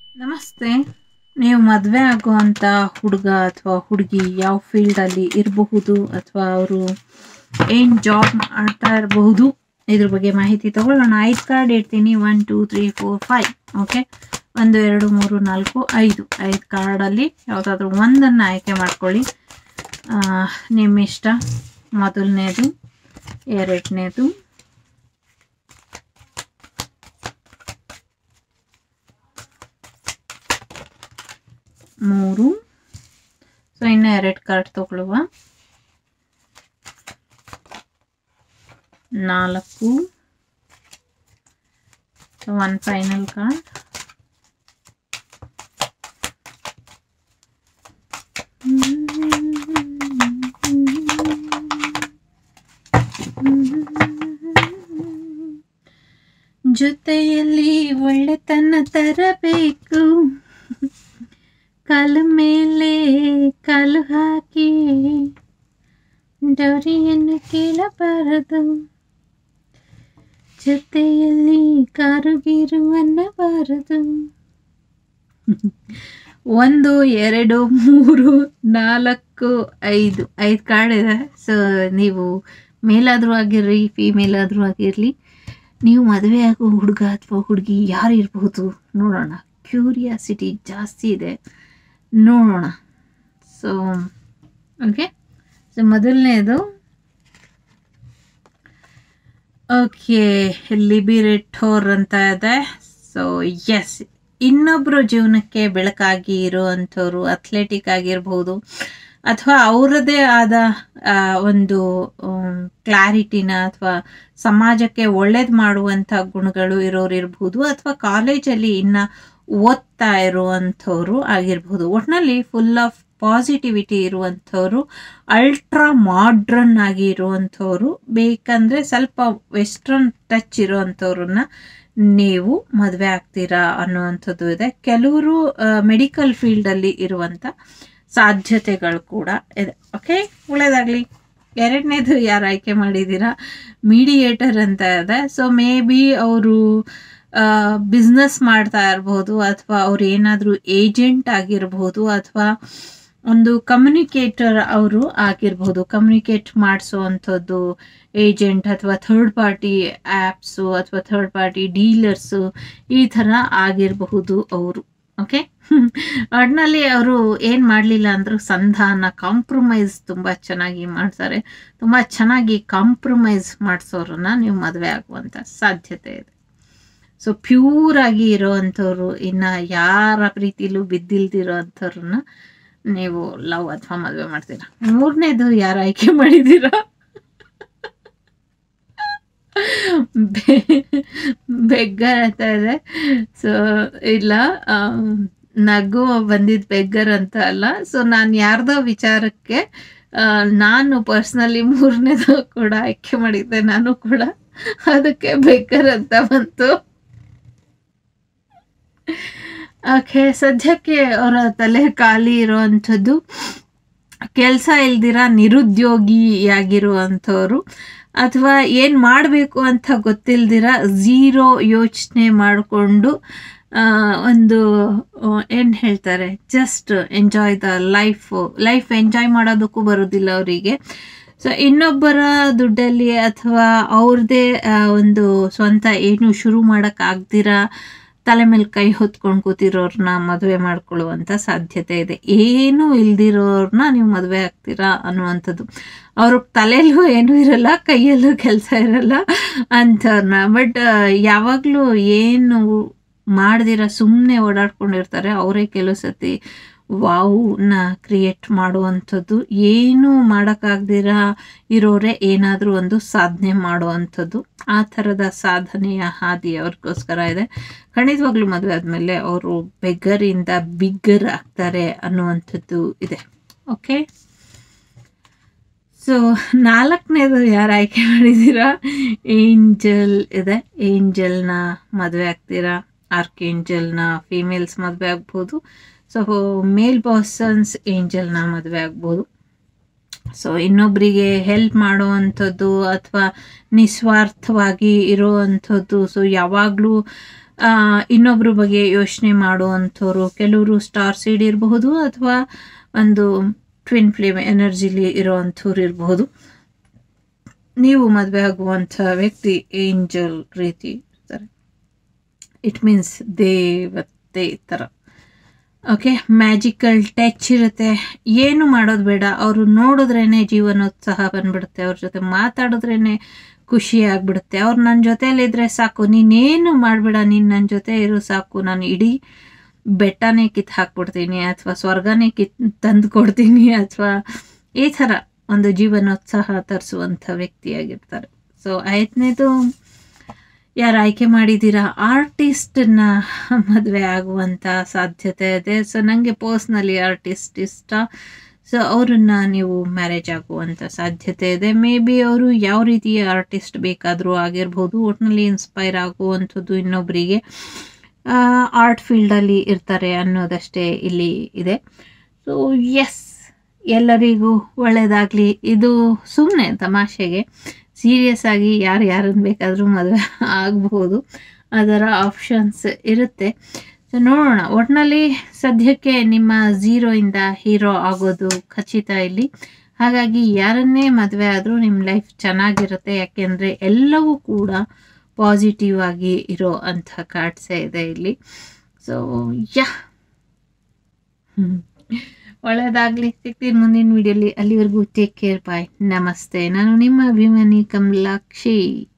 ನಮಸ್ತೆ ನೀವು ಮದುವೆ ಆಗುವಂಥ ಹುಡುಗ ಅಥವಾ ಹುಡುಗಿ ಯಾವ ಫೀಲ್ಡಲ್ಲಿ ಇರಬಹುದು ಅಥವಾ ಅವರು ಏನು ಜಾಬ್ ಮಾಡ್ತಾ ಇರಬಹುದು ಇದ್ರ ಬಗ್ಗೆ ಮಾಹಿತಿ ತಗೊಳ್ಳೋಣ ಐದು ಕಾರ್ಡ್ ಇಡ್ತೀನಿ one two three four five okay ಒಂದು ಎರಡು ಮೂರು ನಾಲ್ಕು ಐದು ಐದು ಕಾರ್ಡಲ್ಲಿ ಯಾವುದಾದ್ರೂ ಒಂದನ್ನು ಆಯ್ಕೆ ಮಾಡ್ಕೊಳ್ಳಿ ಆ, ನಿಮ್ಮ ಇಷ್ಟ ಮೊದಲನೇದು ಎರಡನೇದು ಮೂರು ಸೊ ಇನ್ನು ಎರಡು ಕಾರ್ಡ್ ತಗೊಳ್ಳುವ ನಾಲ್ಕು ಒನ್ ಫೈನಲ್ ಕಾರ್ಡ್ ಜೊತೆಯಲ್ಲಿ ಒಳ್ಳೆತನ ತರಬೇಕು ಕಾಲು ಮೇಲೆ ಕಾಲು ಹಾಕಿ ಡೋರಿಯನ್ನು ಕೇಳಬಾರದು ಜೊತೆಯಲ್ಲಿ ಕಾರುಗೀರು ಅನ್ನಬಾರದು ಒಂದು ಎರಡು ಮೂರು ನಾಲ್ಕು ಐದು ಐದು ಕಾರ್ಡ್ ಇದೆ ಸೊ ನೀವು ಮೇಲಾದರೂ ಆಗಿರ್ರಿ ಫೀಮೇಲ್ ಆದರೂ ಆಗಿರಲಿ ನೀವು ಮದುವೆ ಆಗೋ ಹುಡುಗ ಅಥವಾ ಹುಡುಗಿ ಯಾರು ಇರಬಹುದು ನೋಡೋಣ ಕ್ಯೂರಿಯಾಸಿಟಿ ಜಾಸ್ತಿ ಇದೆ ನೋಡೋಣ ಸೊ ಓಕೆ ಸೊ ಮೊದಲನೇದು ಓಕೆ ಲಿಬಿರೆಟೋರ್ ಅಂತ ಇದೆ ಸೊ ಎಸ್ ಇನ್ನೊಬ್ಬರು ಜೀವನಕ್ಕೆ ಬೆಳಕಾಗಿ ಇರುವಂಥವ್ರು ಅಥ್ಲೆಟಿಕ್ ಆಗಿರ್ಬೋದು ಅಥವಾ ಅವರದೇ ಆದ ಆ, ಒಂದು ಕ್ಲಾರಿಟಿನ ಅಥವಾ ಸಮಾಜಕ್ಕೆ ಒಳ್ಳೇದು ಮಾಡುವಂಥ ಗುಣಗಳು ಇರೋರು ಇರ್ಬೋದು ಅಥವಾ ಕಾಲೇಜಲ್ಲಿ ಇನ್ನು ಓದ್ತಾ ಇರುವಂಥವ್ರು ಆಗಿರ್ಬೋದು ಒಟ್ಟಿನಲ್ಲಿ ಫುಲ್ ಆಫ್ ಪಾಸಿಟಿವಿಟಿ ಇರುವಂಥವ್ರು ಅಲ್ಟ್ರಾ ಮಾಡ್ರನ್ ಆಗಿ ಇರುವಂಥವ್ರು ಬೇಕಂದರೆ ಸ್ವಲ್ಪ ವೆಸ್ಟ್ರನ್ ಟಚ್ ಇರುವಂಥವ್ರನ್ನ ನೀವು ಮದುವೆ ಆಗ್ತೀರಾ ಅನ್ನುವಂಥದ್ದು ಇದೆ ಕೆಲವರು ಮೆಡಿಕಲ್ ಫೀಲ್ಡಲ್ಲಿ ಇರುವಂಥ ಸಾಧ್ಯತೆಗಳು ಕೂಡ ಇದೆ ಓಕೆ ಒಳ್ಳೇದಾಗಲಿ ಎರಡನೇದು ಯಾರು ಆಯ್ಕೆ ಮಾಡಿದ್ದೀರಾ ಮೀಡಿಯೇಟರ್ ಅಂತ ಇದೆ ಸೊ ಮೇ ಬಿ ಅವರು ಬಿಸ್ನೆಸ್ ಮಾಡ್ತಾ ಇರ್ಬೋದು ಅಥವಾ ಅವ್ರು ಏನಾದರೂ ಏಜೆಂಟ್ ಆಗಿರ್ಬೋದು ಅಥವಾ ಒಂದು ಕಮ್ಯುನಿಕೇಟರ್ ಅವರು ಆಗಿರ್ಬೋದು ಕಮ್ಯುನಿಕೇಟ್ ಮಾಡಿಸುವಂಥದ್ದು ಏಜೆಂಟ್ ಅಥವಾ ಥರ್ಡ್ ಪಾರ್ಟಿ ಆ್ಯಪ್ಸು ಅಥವಾ ಥರ್ಡ್ ಪಾರ್ಟಿ ಡೀಲರ್ಸು ಈ ಥರ ಆಗಿರಬಹುದು ಅವರು ಓಕೆ ಒಟ್ಟಿನಲ್ಲಿ ಅವರು ಏನು ಮಾಡಲಿಲ್ಲ ಅಂದರೂ ಸಂಧಾನ ಕಾಂಪ್ರಮೈಸ್ ತುಂಬ ಚೆನ್ನಾಗಿ ಮಾಡ್ತಾರೆ ತುಂಬ ಚೆನ್ನಾಗಿ ಕಾಂಪ್ರಮೈಸ್ ಮಾಡಿಸೋರನ್ನ ನೀವು ಮದುವೆ ಆಗುವಂಥ ಸಾಧ್ಯತೆ ಇದೆ ಸೊ ಪ್ಯೂರ್ ಆಗಿ ಇರೋವಂಥವ್ರು ಇನ್ನು ಯಾರ ಪ್ರೀತಿಲೂ ಬಿದ್ದಿಲ್ದಿರೋ ಅಂಥವ್ರನ್ನ ನೀವು ಲವ್ ಅಥವಾ ಮದುವೆ ಮಾಡ್ತೀರಾ ಮೂರನೇದು ಯಾರು ಆಯ್ಕೆ ಮಾಡಿದ್ದೀರಾ ಬೆಗ್ಗರ್ ಅಂತ ಇದೆ ಸೊ ಇಲ್ಲ ಆಮ್, ನಗು ಬಂದಿದ್ದು ಬೆಗ್ಗರ್ ಅಂತ ಅಲ್ಲ ಸೊ ನಾನು ಯಾರ್ದೋ ವಿಚಾರಕ್ಕೆ ಆ, ನಾನು ಪರ್ಸ್ನಲಿ ಮೂರನೇದು ಕೂಡ ಆಯ್ಕೆ ಮಾಡಿದ್ದೆ ನಾನು ಕೂಡ ಅದಕ್ಕೆ ಬೆಗ್ಗರ್ ಅಂತ ಬಂತು ಓಕೆ ಸದ್ಯಕ್ಕೆ ಅವರ ತಲೆ ಖಾಲಿ ಇರುವಂಥದ್ದು ಕೆಲಸ ಇಲ್ದಿರ ನಿರುದ್ಯೋಗಿಯಾಗಿರುವಂಥವ್ರು ಅಥವಾ ಏನು ಮಾಡಬೇಕು ಅಂತ ಗೊತ್ತಿಲ್ದಿರ ಝೀರೋ ಯೋಚನೆ ಮಾಡಿಕೊಂಡು ಒಂದು ಏನು ಹೇಳ್ತಾರೆ just enjoy the life life enjoy ಮಾಡೋದಕ್ಕೂ ಬರೋದಿಲ್ಲ ಅವರಿಗೆ ಸೊ ಇನ್ನೊಬ್ಬರ ದುಡ್ಡಲ್ಲಿ ಅಥವಾ ಅವ್ರದ್ದೇ ಒಂದು ಸ್ವಂತ ಏನು ಶುರು ಮಾಡೋಕ್ಕಾಗ್ದಿರ ತಲೆ ಮೇಲೆ ಕೈ ಹೊತ್ಕೊಂಡು ಕೂತಿರೋರ್ನ ಮದುವೆ ಮಾಡ್ಕೊಳ್ಳುವಂಥ ಸಾಧ್ಯತೆ ಇದೆ ಏನೂ ಇಲ್ದಿರೋರ್ನ ನೀವು ಮದುವೆ ಆಗ್ತೀರಾ ಅನ್ನುವಂಥದ್ದು ಅವ್ರ ತಲೆಯಲ್ಲೂ ಏನೂ ಇರಲ್ಲ ಕೈಯಲ್ಲೂ ಕೆಲಸ ಇರಲ್ಲ ಅಂಥವ್ರನ್ನ ಬಟ್ ಯಾವಾಗಲೂ ಏನು ಮಾಡ್ದಿರ ಸುಮ್ಮನೆ ಓಡಾಡ್ಕೊಂಡಿರ್ತಾರೆ ಅವರೇ ಕೆಲವು ಸತಿ ವಾವ್ನ ಕ್ರಿಯೇಟ್ ಮಾಡುವಂಥದ್ದು ಏನೂ ಮಾಡೋಕ್ಕಾಗ್ದಿರ ಇರೋರೇ ಏನಾದರೂ ಒಂದು ಸಾಧನೆ ಮಾಡುವಂಥದ್ದು ಆ ಥರದ ಸಾಧನೆಯ ಹಾದಿ ಅವ್ರಿಗೋಸ್ಕರ ಇದೆ ಖಂಡಿತವಾಗ್ಲೂ ಮದುವೆ ಆದಮೇಲೆ ಅವರು ಬೆಗ್ಗರಿಂದ ಬಿಗ್ಗರ್ ಆಗ್ತಾರೆ ಅನ್ನುವಂಥದ್ದು ಇದೆ ಓಕೆ ಸೊ ನಾಲ್ಕನೇದು ಯಾರು ಆಯ್ಕೆ ಮಾಡಿದ್ದೀರಾ ಏಂಜಲ್ ಇದೆ ಏಂಜಲ್ನ ಮದುವೆ ಆಗ್ತೀರಾ ಆರ್ಕೇಂಜಲ್ನ ಫೀಮೇಲ್ಸ್ ಮದುವೆ ಆಗ್ಬೋದು ಸೊ ಮೇಲ್ ಪರ್ಸನ್ಸ್ ಏಂಜಲ್ನ ಮದುವೆ ಆಗ್ಬೋದು ಸೊ ಇನ್ನೊಬ್ಬರಿಗೆ ಹೆಲ್ಪ್ ಮಾಡುವಂಥದ್ದು ಅಥವಾ ನಿಸ್ವಾರ್ಥವಾಗಿ ಇರುವಂಥದ್ದು ಸೊ ಯಾವಾಗಲೂ ಆ, ಇನ್ನೊಬ್ರ ಬಗ್ಗೆ ಯೋಚನೆ ಮಾಡುವಂಥವ್ರು ಕೆಲವರು ಸ್ಟಾರ್ ಸೀಡ್ ಇರಬಹುದು ಅಥವಾ ಒಂದು ಟ್ವಿನ್ ಫ್ಲೇಮ್ ಎನರ್ಜಿಲಿ ಇರೋವಂಥವ್ರು ಇರಬಹುದು ನೀವು ಮದುವೆ ಆಗುವಂಥ ವ್ಯಕ್ತಿ ಏಂಜಲ್ ರೀತಿ ಇರ್ತಾರೆ ಇಟ್ ಮೀನ್ಸ್ ದೇವತೆ ಥರ ಓಕೆ ಮ್ಯಾಜಿಕಲ್ ಟಚ್ ಇರುತ್ತೆ ಏನು ಮಾಡೋದು ಬೇಡ ಅವರು ನೋಡಿದ್ರೇ ಜೀವನೋತ್ಸಾಹ ಬಂದ್ಬಿಡುತ್ತೆ ಅವ್ರ ಜೊತೆ ಮಾತಾಡಿದ್ರೇ ಖುಷಿ ಆಗ್ಬಿಡುತ್ತೆ ಅವ್ರು ನನ್ನ ಜೊತೆಯಲ್ಲಿದ್ದರೆ ಸಾಕು ನೀನೇನು ಮಾಡಬೇಡ ನೀನು ನನ್ನ ಜೊತೆ ಇರು ಸಾಕು ನಾನು ಇಡೀ ಬೆಟ್ಟನೇ ಕಿತ್ತು ಹಾಕ್ಬಿಡ್ತೀನಿ ಅಥವಾ ಸ್ವರ್ಗನೇ ಕಿತ್ ತಂದು ಕೊಡ್ತೀನಿ ಅಥವಾ ಈ ಥರ ಒಂದು ಜೀವನೋತ್ಸಾಹ ತರಿಸುವಂಥ ವ್ಯಕ್ತಿಯಾಗಿರ್ತಾರೆ ಸೊ ಐದನೇದು ಯಾರು ಆಯ್ಕೆ ಮಾಡಿದ್ದೀರಾ ಆರ್ಟಿಸ್ಟನ್ನ ಮದುವೆ ಆಗುವಂಥ ಸಾಧ್ಯತೆ ಇದೆ ಸೊ ನನಗೆ ಪರ್ಸ್ನಲಿ ಆರ್ಟಿಸ್ಟ್ ಇಷ್ಟ ಸೊ ಅವರನ್ನು ನೀವು ಮ್ಯಾರೇಜ್ ಆಗುವಂಥ ಸಾಧ್ಯತೆ ಇದೆ ಮೇ ಬಿ ಅವರು ಯಾವ ರೀತಿಯ ಆರ್ಟಿಸ್ಟ್ ಬೇಕಾದರೂ ಆಗಿರ್ಬೋದು ಒಟ್ಟಿನಲ್ಲಿ ಇನ್ಸ್ಪೈರ್ ಆಗುವಂಥದ್ದು ಇನ್ನೊಬ್ಬರಿಗೆ ಆರ್ಟ್ ಫೀಲ್ಡಲ್ಲಿ ಇರ್ತಾರೆ ಅನ್ನೋದಷ್ಟೇ ಇಲ್ಲಿ ಇದೆ ಸೊ ಎಸ್ ಎಲ್ಲರಿಗೂ ಒಳ್ಳೆಯದಾಗಲಿ ಇದು ಸುಮ್ಮನೆ ತಮಾಷೆಗೆ ಸೀರಿಯಸ್ ಆಗಿ ಯಾರು ಯಾರನ್ನು ಬೇಕಾದರೂ ಮದುವೆ ಆಗಬಹುದು ಅದರ ಆಪ್ಷನ್ಸ್ ಇರುತ್ತೆ ಸೊ ನೋಡೋಣ ಒಟ್ಟಿನಲ್ಲಿ ಸದ್ಯಕ್ಕೆ ನಿಮ್ಮ ಝೀರೋಯಿಂದ ಹೀರೋ ಆಗೋದು ಖಚಿತ ಇಲ್ಲಿ ಹಾಗಾಗಿ ಯಾರನ್ನೇ ಮದುವೆ ಆದರೂ ನಿಮ್ಮ ಲೈಫ್ ಚೆನ್ನಾಗಿರುತ್ತೆ ಯಾಕೆಂದರೆ ಎಲ್ಲವೂ ಕೂಡ ಪಾಸಿಟಿವ್ ಆಗಿ ಇರೋ ಅಂಥ ಕಾರ್ಡ್ಸೇ ಇದೆ ಇಲ್ಲಿ ಸೊ ಯಾ ಒಳ್ಳೆಯದಾಗಲಿ ಸಿಗ್ತೀನಿ ಮುಂದಿನ ವಿಡಿಯೋಲಿ ಅಲ್ಲಿವರೆಗೂ ಟೇಕ್ ಕೇರ್ ಬಾಯ್ ನಮಸ್ತೆ ನಾನು ನಿಮ್ಮ ಅಭಿಮಾನಿ ಕಮಲಾಕ್ಷಿ